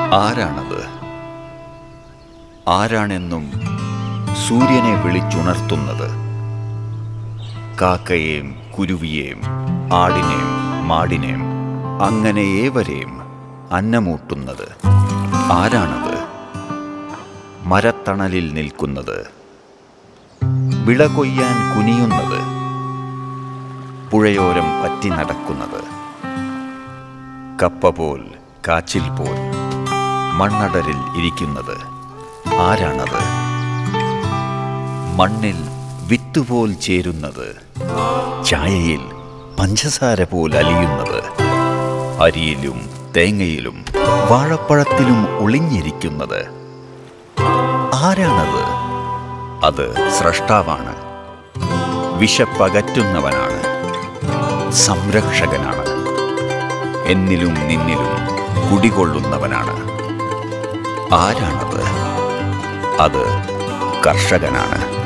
ആരാണത് ആരാണെന്നും സൂര്യനെ വിളിച്ചുണർത്തുന്നത് കാക്കയെയും കുരുവിയെയും ആടിനെയും മാടിനെയും അങ്ങനെ ഏവരെയും അന്നമൂട്ടുന്നത് ആരാണത് മരത്തണലിൽ നിൽക്കുന്നത് വിള കൊയ്യാൻ കുനിയുന്നത് പുഴയോരം പറ്റി നടക്കുന്നത് കപ്പ പോൽ കാച്ചിൽ പോൽ മണ്ണടരിൽ ഇരിക്കുന്നത് ആരാണത് മണ്ണിൽ വിത്തുപോൽ ചേരുന്നത് ചായയിൽ പഞ്ചസാര പോൽ അലിയുന്നത് അരിയിലും തേങ്ങയിലും വാഴപ്പഴത്തിലും ഒളിഞ്ഞിരിക്കുന്നത് ആരാണത് അത് സ്രഷ്ടാവാണ് വിശപ്പകറ്റുന്നവനാണ് സംരക്ഷകനാണ് എന്നിലും നിന്നിലും കുടികൊള്ളുന്നവനാണ് ആരാണത് അത് കർഷകനാണ്